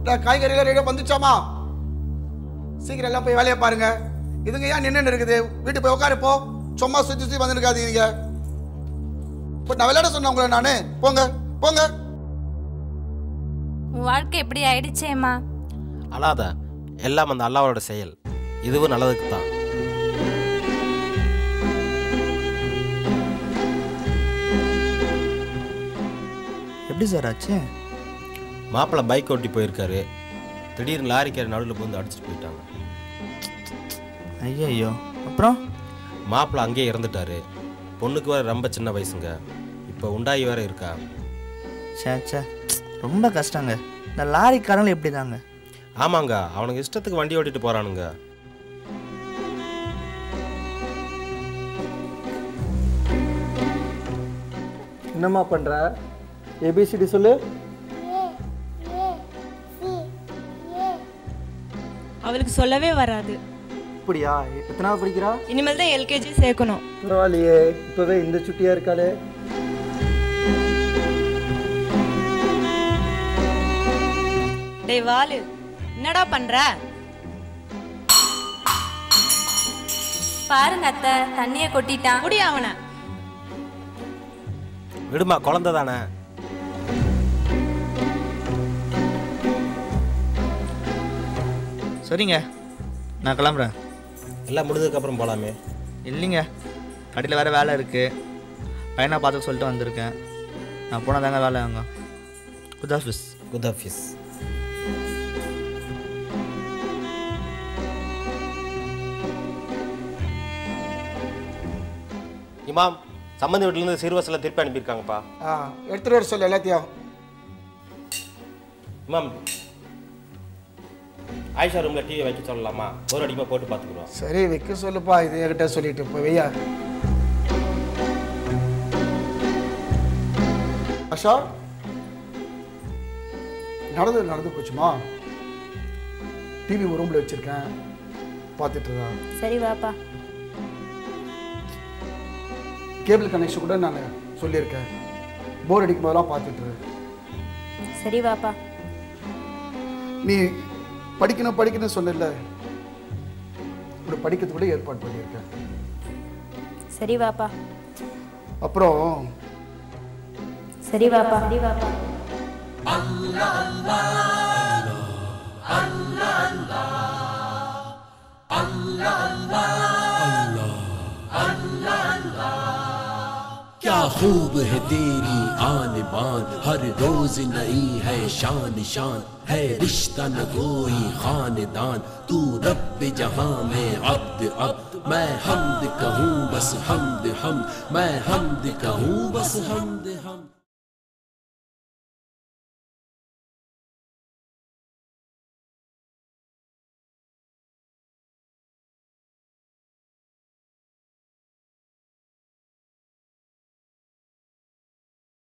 டேய், காய்கறிலாம் ரெடியாக வந்துச்சாமா சீக்கிரம் எல்லாம் போய் வேலையை பாருங்க இதுங்க ஏன் நின்று இருக்குது வீட்டுக்கு போய் உட்காரு போ சும்மா சுற்றி சுற்றி வந்துருக்காதீங்க இப்போ நான் விளையாட சொன்னேன் உங்களை நான் போங்க போங்க உன் வாழ்க்கை எப்படி ஆயிடுச்சேம்மா அழாத எல்லாம் அந்த அல்லாவோட செயல் இதுவும் நல்லதுக்கு தான் எப்படி சார் ஆச்சு மாப்பிள்ளை பைக் ஓட்டி போயிருக்காரு திடீர்னு லாரிக்கார நடுவில் வந்து அடிச்சுட்டு போயிட்டாங்க ஐயோ அப்புறம் மாப்பிள்ளை அங்கேயே இறந்துட்டாரு பொண்ணுக்கு வேற ரொம்ப சின்ன வயசுங்க இப்போ உண்டாகி வேற இருக்கா சே சே ரொம்ப கஷ்டங்க இந்த லாரிக்காரங்களும் எப்படி தாங்க ஆமாங்க அவனுக்கு இஷ்டத்துக்கு வண்டி ஓட்டிட்டு போறானுங்க என்னம்மா பண்ற ஏபிசிடி சொல்லு அவளுக்கு சொல்லவே வராது அப்படியா எத்தனாவது படிக்கிறா இனிமேல் தான் எல்கேஜி சேர்க்கணும் பரவாயில்லையே இப்போவே இந்த சுட்டியா இருக்காளே டேய் வாலு என்னடா பண்ற பாருங்க அத்தை தண்ணியை கொட்டிட்டான் முடி அவனை விடுமா குழந்தை தானே சரிங்க நான் கிளம்புறேன் எல்லாம் முடிஞ்சதுக்கப்புறம் போகலாமே இல்லைங்க கடையில் வேறு வேலை இருக்குது பையனை பார்த்து சொல்லிட்டு வந்திருக்கேன் நான் போனால் தாங்க வேலை அங்கே குட் ஆஃபீஸ் குட் ஆஃபீஸ் இமாம் சம்மந்தி வீட்டிலேருந்து சிறுவசில் திருப்பி அனுப்பியிருக்காங்கப்பா ஆ எடுத்துகிட்டு வர சொல்லு எல்லாத்தையும் இமாம் ஆயிஷா ரூமில் டிவி வைக்க சொல்லலாமா ஒரு அடிமா போட்டு பார்த்துக்குறோம் சரி வைக்க சொல்லுப்பா இது என்கிட்ட சொல்லிட்டு இப்போ வெய்யா ஆஷா நடந்தது நடந்து போச்சுமா டிவி ஒரு ரூமில் வச்சுருக்கேன் பார்த்துட்டு இருக்கா சரி வாப்பா கேபிள் கனெக்ஷன் கூட நான் சொல்லியிருக்கேன் போர் அடிக்கும் போதெல்லாம் பார்த்துட்டு இரு. சரி வாப்பா நீ படிக்கணும் படிக்கணும்னு சொன்னல இப்படி படிக்கிறது கூட ஏற்பாடு பண்ணியிருக்கேன் சரி வாப்பா அப்புறம் சரி வாப்பா சரி வாப்பா क्या खूब है तेरी आन बान हर रोज नई है शान शान है रिश्ता न कोई खानदान तू रब जहां में अब्द अब्द मैं हमद कहूँ बस हमद हम मैं हमद कहूँ बस हमद हम